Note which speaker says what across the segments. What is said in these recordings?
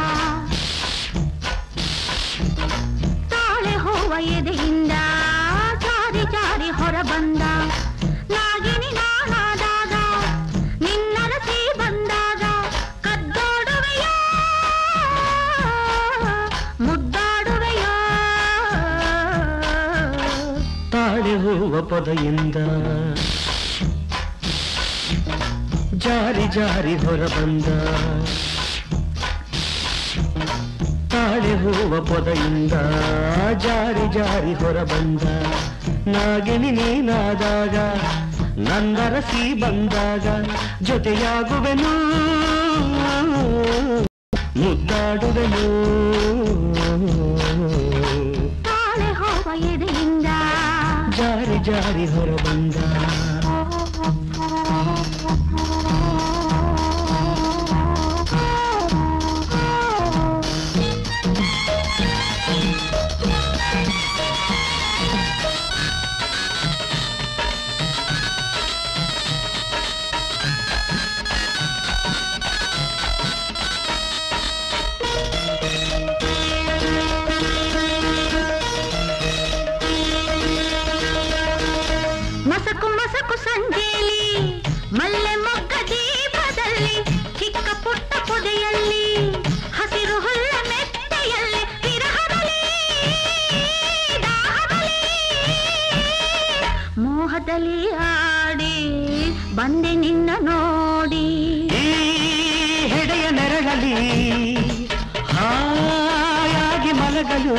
Speaker 1: ತಾಳೆ ಹೂವ ಎದೆಯಿಂದ ಜಾರಿ ಜಾರಿ ಹೊರ ಬಂದ ನಾಗಿನಿ ನಾನಾದಾಗ ನಿನ್ನರಸಿ ಬಂದಾಗ ಕದ್ದೋಡುವೆಯೋ ಮುದ್ದಾಡುವೆಯೋ
Speaker 2: ತಾಳೆ ಹೂವ ಪೊದೆಯಿಂದ ಜಾರಿ ಜಾರಿ ಹೊರ ಬಂದ ತಾಳೆ ಹೂವ ಪೊದೆಯಿಂದ ಜಾರಿ ಜಾರಿ ಹೊರ ಬಂದ ನಾಗಿನಿ ನೀನಾದಾಗ ನಂದರಸಿ ಬಂದಾಗ ಜೊತೆಯಾಗುವೆನು ಮುದ್ದಾಡುವೆನು
Speaker 1: ತಾಳೆ ಹೂವ ಎದೆಯಿಂದ
Speaker 2: ಜಾರಿ ಜಾರಿ ಹೊರ ಬಂದ
Speaker 1: ಮಸಕು ಮಸಕು ಸಂಜೆಯಲ್ಲಿ ಮಲ್ಲೆ ಮೊಗ್ಗ ದೀಪದಲ್ಲಿ ಚಿಕ್ಕ ಪುಟ್ಟ ಪೊದೆಯಲ್ಲಿ ಹಸಿರು ಹುಲ್ಲ ಮೆತ್ತೆಯಲ್ಲಿ ವಿರಹದಲ್ಲಿ ದಾಹದಲ್ಲಿ ಮೋಹದಲ್ಲಿ ಆಡಿ ಬಂದೆ ನಿನ್ನ ನೋಡಿ
Speaker 2: ಈ ಹೆಡೆಯ ನೆರಳಲಿ ಹಾಯಾಗಿ ಮಲಗಲು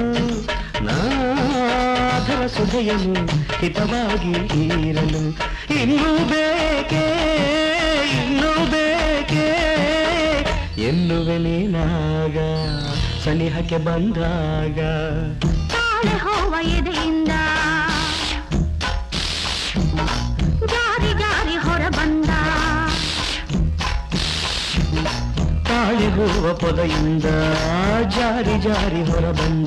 Speaker 2: ನಾಧರ ಸುಧೆಯನು ಹಿತವಾಗಿ ಇರಲು ಇನ್ನೂ ಬೇಕೇ ಇನ್ನೂ ಬೇಕೇ ಎನ್ನುವೆ ನೀನಾಗ ಸನಿಹಕ್ಕೆ ಬಂದಾಗ
Speaker 1: ತಾಳೆ ಹೋವ ಎದೆಯಿಂದ ಜಾರಿ ಜಾರಿ ಹೊರ ಬಂದ
Speaker 2: ತಾಳಿ ಹೂವ ಪೊದೆಯಿಂದ ಜಾರಿ ಜಾರಿ ಹೊರ ಬಂದ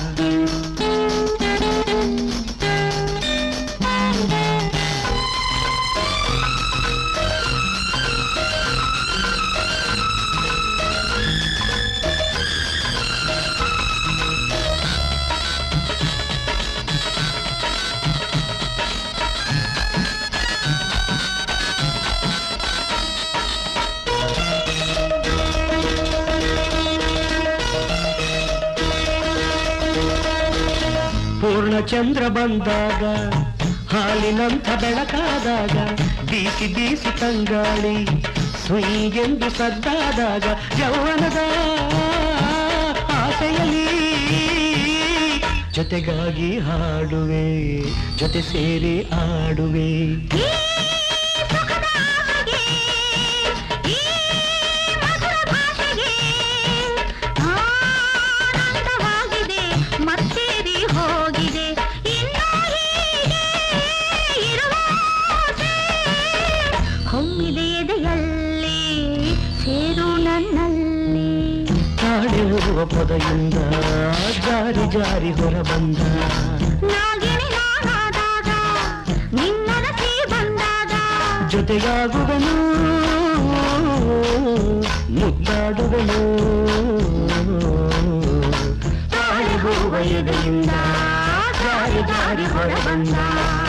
Speaker 2: ಪೂರ್ಣ ಚಂದ್ರ ಬಂದಾಗ ಹಾಲಿನಂಥ ಬೆಳಕಾದಾಗ ಬೀಸಿ ಬೀಸಿ ತಂಗಾಳಿ ಸುಯ್ಗೆಂದು ಸದ್ದಾದಾಗ ಯೌವನದ ಆಸೆಯಲ್ಲಿ ಜೊತೆಗಾಗಿ ಹಾಡುವೆ ಜೊತೆ ಸೇರಿ ಆಡುವೆ
Speaker 1: ಈ ಸುಖದ ಆಸೆಗೆ, ಈ ಮಧುರ ಭಾಷೆಗೆ ಆನಂದವಾಗಿದೆ ಮತ್ತೇರಿ ಹೋಗಿದೆ ಇನ್ನೂ ಹೀಗೆ ಇರುವ ಆಸೆ. ಹೊಮ್ಮಿದೆ ಎದೆಯಲ್ಲಿ ಸೇರು ನನ್ನಲ್ಲಿ
Speaker 2: ತಾಳಿ ಹೂವ ಪೊದೆಯಿಂದ ಜಾರಿ ಜಾರಿ ಹೊರ ಬಂದ
Speaker 1: ನಾಗಿಣಿ ನಾನಾದಾಗ ನಿನ್ನರಸಿ ಬಂದಾಗ
Speaker 2: ಜೊತೆಗಾಗುವನು ಮುದ್ದಾಡುವನು ತಾಳಿ ಹೂವ ಎದೆಯಿಂದ ಜಾರಿ ಜಾರಿ ಹೊರ ಬಂದ